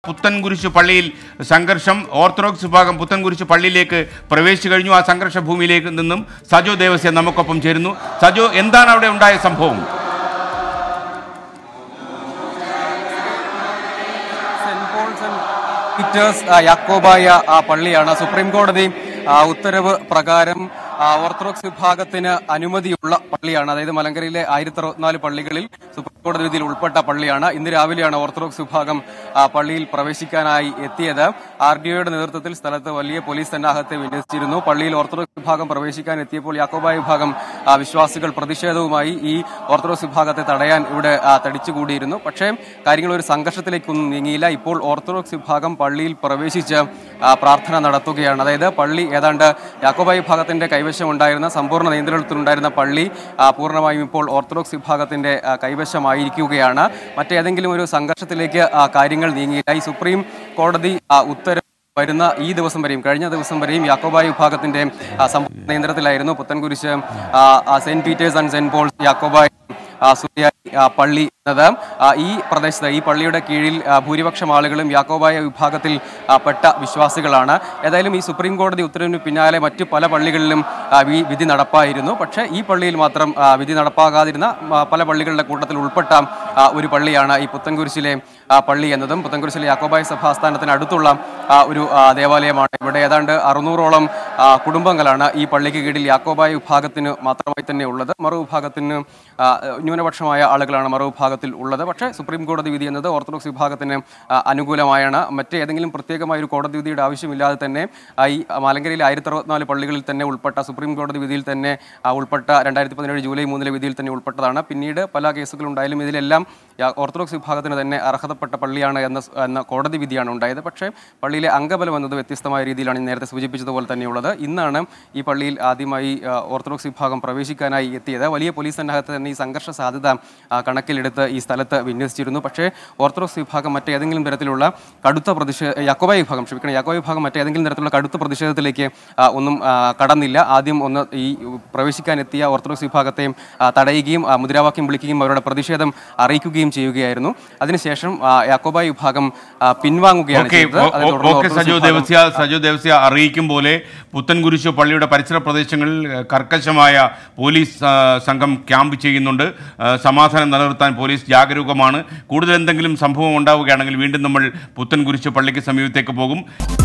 പുത്തൻകുരിശ് പള്ളിയിൽ സംഘർഷം ഓർത്തഡോക്സ് വിഭാഗം പുത്തൻകുരിശ് പള്ളിയിലേക്ക് പ്രവേശിച്ചു കഴിഞ്ഞു ആ സംഘർഷ ഭൂമിയിലേക്ക് നിന്നും സജോ ദേവസ്യ നമുക്കൊപ്പം ചേരുന്നു സജോ എന്താണ് അവിടെ ഉണ്ടായ സംഭവം സെന്റ് പോൾസ് ആൻഡ് പീറ്റേഴ്സ് ആ, യാക്കോബായ ആ, പള്ളിയാണ് സുപ്രീം കോടതി ആ, ഉത്തരവ് പ്രകാരം ആ, ഓർത്തഡോക്സ് വിഭാഗത്തിന് അനുമതിയുള്ള പള്ളിയാണ് അതായത് മലങ്കരയിലെ ആയിരത്തി അറുപത്തിനാല് പള്ളികളിൽ സുപ്രീം കോടതി വിധിയിൽ ഉൾപ്പെട്ട പള്ളിയാണ് ഇന്ന് രാവിലെയാണ് ഓർത്തഡോക്സ് വിഭാഗം ആ, പള്ളിയിൽ പ്രവേശിക്കാനായി എത്തിയത് ആർ ഡി ഒയുടെ നേതൃത്വത്തിൽ സ്ഥലത്ത് വലിയ പോലീസ് സന്നാഹത്തെ വിന്യസിച്ചിരുന്നു പള്ളിയിൽ ഓർത്തഡോക്സ് വിഭാഗം പ്രവേശിക്കാൻ എത്തിയപ്പോൾ യാക്കോബായ വിഭാഗം ആ, വിശ്വാസികൾ പ്രതിഷേധവുമായി ഈ ഓർത്തഡോക്സ് വിഭാഗത്തെ തടയാൻ ഇവിടെ ആ, തടിച്ചുകൂടിയിരുന്നു പക്ഷേ കാര്യങ്ങൾ ഒരു സംഘർഷത്തിലേക്കൊന്നും നീങ്ങിയില്ല ഇപ്പോൾ ഓർത്തഡോക്സ് വിഭാഗം പള്ളിയിൽ പ്രവേശിച്ച് ആ, പ്രാർത്ഥന നടത്തുകയാണ് അതായത് പള്ളി ഏതാണ്ട് യാക്കോബായ വിഭാഗത്തിന്റെ കൈവശം ഉണ്ടായിരുന്ന സമ്പൂർണ്ണ നിയന്ത്രണത്തിലുണ്ടായിരുന്ന പള്ളി ആ, പൂർണ്ണമായും ഇപ്പോൾ ഓർത്തഡോക്സ് വിഭാഗത്തിന്റെ ആ, കൈവശമായിരിക്കുകയാണ് മറ്റേതെങ്കിലും ഒരു സംഘർഷത്തിലേക്ക് ആ, കാര്യങ്ങൾ നീങ്ങിയില്ല ഈ സുപ്രീം കോടതി ആ, ഉത്തരവ് വരുന്ന ഈ ദിവസം വരെയും കഴിഞ്ഞ ദിവസം വരെയും യാക്കോബായ വിഭാഗത്തിന്റെ ആ, സമ്പൂർണ്ണ നിയന്ത്രണത്തിലായിരുന്നു പുത്തൻകുരിശ് ആ, ആ, Saint Peter's and Saint Paul's Yakobaya ആ, സുറിയാനി ആ, പള്ളി എന്നത് ആ, ഈ പ്രദേശത്ത് ഈ പള്ളിയുടെ കീഴിൽ ആ, ഭൂരിപക്ഷം ആളുകളും യാക്കോബായ വിഭാഗത്തിൽ ആ, പെട്ട വിശ്വാസികളാണ് ഏതായാലും ഈ സുപ്രീം കോടതി ഉത്തരവിന് പിന്നാലെ മറ്റു പല പള്ളികളിലും ആ, ഈ വിധി നടപ്പായിരുന്നു പക്ഷേ ഈ പള്ളിയിൽ മാത്രം ആ, വിധി നടപ്പാകാതിരുന്ന ആ, പല പള്ളികളുടെ കൂട്ടത്തിൽ ഉൾപ്പെട്ട ആ, ഒരു പള്ളിയാണ് ഈ പുത്തൻകുരിശിലെ ആ, പള്ളി എന്നതും പുത്തൻകുരിശിലെ യാക്കോബായ സഭാസ്ഥാനത്തിന് അടുത്തുള്ള ആ, ഒരു ആ, ദേവാലയമാണ് ഇവിടെ ഏതാണ്ട് അറുന്നൂറോളം ആ, കുടുംബങ്ങളാണ് ഈ പള്ളിക്ക് കീഴിൽ യാക്കോബായ വിഭാഗത്തിന് മാത്രമായി തന്നെ ഉള്ളത് മറുവിഭാഗത്തിന് ആ, ന്യൂനപക്ഷമായ ആളുകളാണ് മറുവിഭാഗത്തിൽ ഉള്ളത് പക്ഷേ സുപ്രീം കോടതി വിധി എന്നത് ഓർത്തഡോക്സ് വിഭാഗത്തിന് ആ, അനുകൂലമായാണ് മറ്റേതെങ്കിലും പ്രത്യേകമായ ഒരു കോടതി വിധിയുടെ ആവശ്യമില്ലാതെ തന്നെ ആ, ഈ മലങ്കരയിലെ ആയിരത്തി അറുപത്തിനാല് പള്ളികളിൽ തന്നെ ഉൾപ്പെട്ട സുപ്രീം കോടതി വിധിയിൽ തന്നെ ആ, ഉൾപ്പെട്ട രണ്ടായിരത്തി പതിനേഴ് ജൂലൈ മൂന്നിലെ വിധിയിൽ തന്നെ ഉൾപ്പെട്ടതാണ് പിന്നീട് പല കേസുകളുണ്ടായാലും ഇതിലെല്ലാം യാ- ഓർത്തഡോക്സ് വിഭാഗത്തിന് തന്നെ അർഹതപ്പെട്ട പള്ളിയാണ് എന്ന സ്- എന്ന കോടതി വിധിയാണ് ഉണ്ടായത് പക്ഷേ പള്ളിയിലെ അംഗബലം എന്നത് വ്യത്യസ്തമായ രീതിയിലാണ് ഞാൻ നേരത്തെ സൂചിപ്പിച്ചതുപോലെ തന്നെയുള്ളത് ഇന്നാണ് ഈ പള്ളിയിൽ ആദ്യമായി ആ, ഓർത്തഡോക്സ് വിഭാഗം പ്രവേശിക്കാനായി എത്തിയത് വലിയ പോലീസ് സന്നാഹത്തെ തന്നെ ഈ സംഘർഷ സാധ്യത ആ, കണക്കിലെടുത്ത് ഈ സ്ഥലത്ത് വിന്യസിച്ചിരുന്നു പക്ഷേ ഓർത്തഡോക്സ് വിഭാഗം മറ്റേതെങ്കിലും തരത്തിലുള്ള കടുത്ത പ്രതിഷേധ യാക്കോബായ വിഭാഗം ക്ഷമിക്കണം യാക്കോബായ വിഭാഗം മറ്റേതെങ്കിലും തരത്തിലുള്ള കടുത്ത പ്രതിഷേധത്തിലേക്ക് ആ, ഒന്നും ആ, കടന്നില്ല ആദ്യം ഒന്ന് ഈ പ്രവേശിക്കാനെത്തിയ ഓർത്തഡോക്സ് വിഭാഗത്തെയും ആ, തടയുകയും ആ, മുദ്രാവാക്യം വിളിക്കുകയും അവരുടെ പ്രതിഷേധം അറിയിക്കുകയും ചെയ്യുകയായിരുന്നു അതിനുശേഷം ആ, യാക്കോബായ വിഭാഗം ആ, പിൻവാങ്ങുകയാണ് ഓക്കെ ചെയ്തത് അതിനെ തുടർന്ന് ഓക്കെ ഓർത്തഡോക്സ് സജോ വിഭാഗം- ദേവസ്യ സജോ ദേവസ്യ അറിയിക്കും പോലെ പുത്തൻകുരിശ് പള്ളിയുടെ പരിസര പ്രദേശങ്ങളിൽ ഏഹ്, കർക്കശമായ പോലീസ് ആ, സംഘം ക്യാമ്പ് ചെയ്യുന്നുണ്ട് ആ, സമാധാനം നിലനിർത്താൻ പോലീസ് ജാഗരൂകമാണ് കൂടുതൽ എന്തെങ്കിലും സംഭവം ഉണ്ടാവുകയാണെങ്കിൽ വീണ്ടും നമ്മൾ പുത്തൻകുരിശ് പള്ളിക്ക് സമീപത്തേക്ക് പോകും